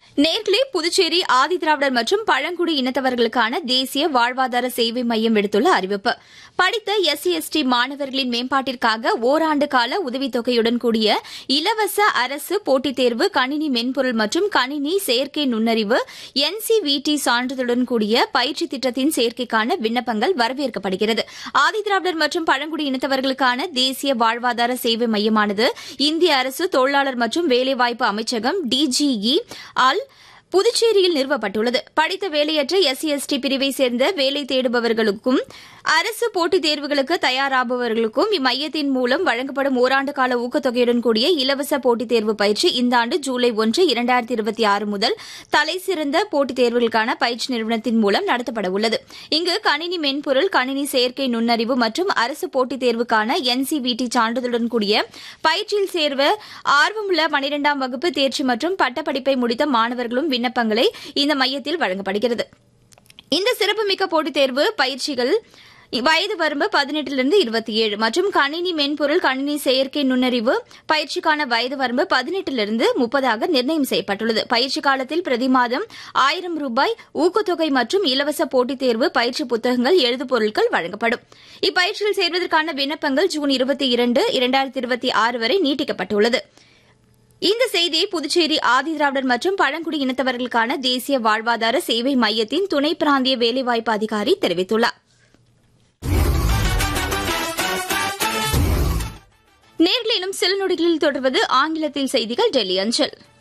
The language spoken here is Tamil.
நேர்களே புதுச்சேரி ஆதிதிராவிடர் மற்றும் பழங்குடி இனத்தவர்களுக்கான தேசிய வாழ்வாதார சேவை மையம் விடுத்துள்ள அறிவிப்பு படித்த எஸ்சி எஸ்டி மாணவர்களின் மேம்பாட்டிற்காக ஓராண்டு கால உதவித்தொகையுடன் கூடிய இலவச அரசு போட்டித் தேர்வு கணினி மென்பொருள் மற்றும் கணினி செயற்கை நுண்ணறிவு என்சிவிடி சான்றிதழுடன் கூடிய பயிற்சி திட்டத்தின் சேர்க்கைக்கான விண்ணப்பங்கள் வரவேற்கப்படுகிறது ஆதிதிராவிடர் மற்றும் பழங்குடி இனத்தவர்களுக்கான தேசிய வாழ்வாதார சேவை மையமானது இந்திய அரசு தொழிலாளர் மற்றும் வேலைவாய்ப்பு அமைச்சகம் டிஜிஇ ஆல் புதுச்சேரியில் நிறுவப்பட்டுள்ளது படித்த வேலையற்ற எஸ்சி எஸ்டி பிரிவை சேர்ந்த வேலை தேடுபவர்களுக்கும் அரசு போட்டித் தேர்வுகளுக்கு தயாராபவர்களுக்கும் இம்மையத்தின் மூலம் வழங்கப்படும் ஓராண்டு கால ஊக்கத்தொகையுடன் கூடிய இலவச போட்டித் தேர்வு பயிற்சி இந்த ஆண்டு ஜூலை ஒன்று இரண்டாயிரத்தி இருபத்தி ஆறு முதல் தலைசிறந்த போட்டித் தேர்வுகளுக்கான பயிற்சி நிறுவனத்தின் மூலம் நடத்தப்பட உள்ளது இங்கு கணினி மென்பொருள் கணினி செயற்கை நுண்ணறிவு மற்றும் அரசு போட்டித் தேர்வுக்கான என்சிவிடி சான்றிதழுடன் கூடிய பயிற்சியில் சேர்வ ஆர்வமுள்ள பனிரெண்டாம் வகுப்பு தேர்ச்சி மற்றும் பட்டப்படிப்பை முடித்த மாணவர்களும் விண்ணப்பங்களை இந்த மையத்தில் வழங்கப்படுகிறது இந்த சிறப்புமிக்க போட்டித் தேர்வு பயிற்சிகள் வயது வரம்பு பதினெட்டிலிருந்து இருபத்தி ஏழு மற்றும் கணினி மென்பொருள் கணினி செயற்கை நுண்ணறிவு பயிற்சிக்கான வயது வரம்பு பதினெட்டிலிருந்து முப்பதாக நிர்ணயம் செய்யப்பட்டுள்ளது பயிற்சி காலத்தில் பிரதி மாதம் ஆயிரம் ரூபாய் ஊக்கத்தொகை மற்றும் இலவச போட்டித் தேர்வு பயிற்சி புத்தகங்கள் எழுது பொருட்கள் வழங்கப்படும் இப்பயிற்சியில் சேர்வதற்கான விண்ணப்பங்கள் ஜூன் இருபத்தி இரண்டு இரண்டாயிரத்தி இருபத்தி ஆறு வரை நீட்டிக்கப்பட்டுள்ளது இந்த செய்தியை புதுச்சேரி ஆதிதிராவிடர் மற்றும் பழங்குடி இனத்தவர்களுக்கான தேசிய வாழ்வாதார சேவை மையத்தின் துணை பிராந்திய வேலைவாய்ப்பு அதிகாரி தெரிவித்துள்ளார் நேர்களிலும் சில நொடிகளில் தொடர்வது ஆங்கிலத்தில் செய்திகள் டெல்லி அஞ்சல்